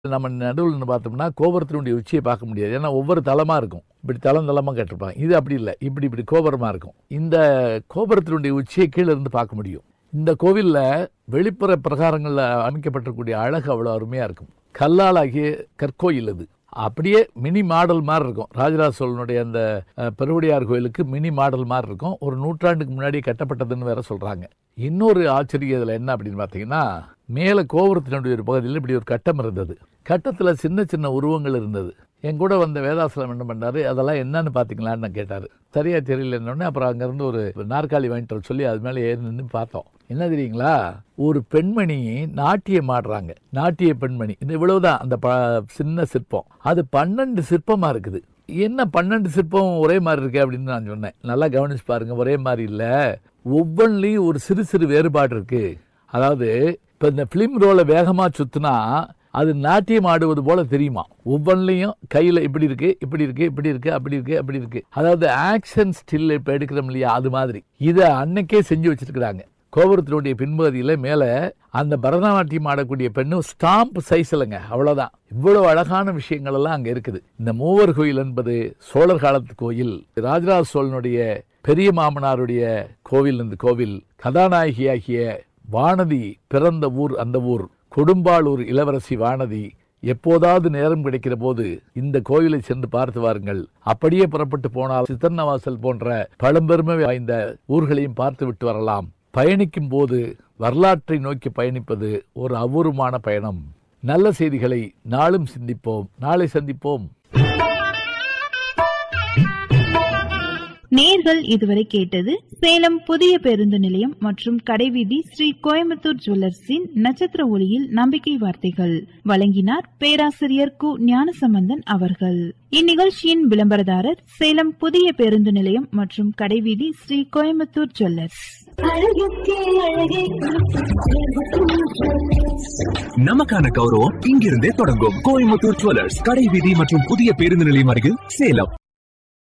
நம்ம நடுவில் நின்னு பார்த்தோம்னா கோபுரத்தினுடைய உச்சியை பார்க்க முடியாது ஏன்னா ஒவ்வொரு தளமா இருக்கும் இப்படி தளம் தளமா கட்டிருப்பாங்க இது அப்படி இல்லை இப்படி இப்படி கோபுரமா இருக்கும் இந்த கோபுரத்தினுடைய உச்சியை கீழே இருந்து பார்க்க முடியும் இந்த கோவில்ல வெளிப்புற பிரகாரங்கள்ல அமைக்கப்பட்டிருக்கக்கூடிய அழகு அவ்வளவு அருமையா இருக்கும் கல்லால் ஆகிய கற்கோயில் இது அப்படியே மினி மாடல் மாதிரி இருக்கும் ராஜராஜ சோழனுடைய அந்த அஹ், பெருவுடையார் கோயிலுக்கு மினி மாடல் மாதிரி இருக்கும் ஒரு நூற்றாண்டுக்கு முன்னாடி கட்டப்பட்டதுன்னு வேற சொல்றாங்க இன்னொரு ஆச்சரியம் இதுல என்ன அப்படின்னு பார்த்தீங்கன்னா மேல கோபுரத்தினுடைய ஒரு பகுதியில் இப்படி ஒரு கட்டம் இருந்தது கட்டத்துல சின்ன சின்ன உருவங்கள் இருந்தது என் கூட வந்த வேதாசலம் என்ன பண்ணாரு அதெல்லாம் என்னன்னு பாத்தீங்களான்னு நான் கேட்டாரு சரியா தெரியலன்னொடனே அப்புறம் அங்கிருந்து ஒரு நாற்காலி வாங்கிட்டு வர சொல்லி அது மேலே ஏறி நின்று பார்த்தோம் என்ன தெரியுங்களா ஒரு பெண்மணி நாட்டியம் ஆடுறாங்க நாட்டிய பெண்மணி இது இவ்வளவுதான் அந்த ப- சின்ன சிற்பம் அது பன்னெண்டு சிற்பமா இருக்குது என்ன பன்னெண்டு சிற்பம் ஒரே மாதிரி இருக்கு அப்படின்னு நான் சொன்னேன் நல்லா கவனிச்சு பாருங்க ஒரே மாதிரி இல்ல ஒவ்வொன்றிலையும் ஒரு சிறு சிறு வேறுபாடு இருக்கு அதாவது இப்ப இந்த பிலிம் ரோலை வேகமா சுத்துனா அது நாட்டியம் ஆடுவது போல தெரியுமா ஒவ்வொன்றிலையும் கையில இப்படி இருக்கு இப்படி இருக்கு இப்படி இருக்கு அப்படி இருக்கு அப்படி இருக்கு அதாவது ஆக்ஷன் ஸ்டில் இப்ப எடுக்கிறோம் இல்லையா அது மாதிரி இதை அன்னைக்கே செஞ்சு வச்சிருக்கிறாங்க கோபுரத்தினுடைய பின்பகுதியில மேல அந்த பரதநாட்டியம் ஆடக்கூடிய பெண்ணும் ஸ்டாம்ப் சைஸ் இல்லைங்க அவ்வளவுதான் இவ்வளவு அழகான விஷயங்கள் எல்லாம் அங்க இருக்குது இந்த மூவர் கோயில் என்பது சோழர் காலத்து கோயில் ராஜராஜ சோழனுடைய பெரிய மாமனாருடைய கோவில் இந்த கோவில் கதாநாயகியாகிய வானதி பிறந்த ஊர் அந்த ஊர் கொடும்பாளூர் இளவரசி வானதி எப்போதாவது நேரம் கிடைக்கிற போது இந்த கோயிலை சென்று பார்த்து வாருங்கள் அப்படியே புறப்பட்டு போனால் சித்தன்னவாசல் போன்ற பழம்பெருமை வாய்ந்த ஊர்களையும் பார்த்து விட்டு வரலாம் பயணிக்கும் போது வரலாற்றை நோக்கி பயணிப்பது ஒரு அபூர்வமான பயணம் நல்ல செய்திகளை நாளும் சிந்திப்போம் நாளை சந்திப்போம் நேர்கள் இதுவரை கேட்டது சேலம் புதிய பேருந்து நிலையம் மற்றும் கடைவீதி ஸ்ரீ கோயம்புத்தூர் ஜுவல்லர்ஸின் நட்சத்திர ஒளியில் நம்பிக்கை வார்த்தைகள் வழங்கினார் பேராசிரியர் கு ஞானசம்பந்தன் அவர்கள் இந்நிகழ்ச்சியின் விளம்பரதாரர் சேலம் புதிய பேருந்து நிலையம் மற்றும் கடைவீதி ஸ்ரீ கோயம்புத்தூர் ஜுவல்லர்ஸ் அழகுக்கே அழகே நமக்கான கௌரவம் இங்கிருந்தே தொடங்கும் கோயம்புத்தூர் ஜுவல்லர்ஸ் கடை வீதி மற்றும் புதிய பேருந்து நிலையம் அருகில் சேலம்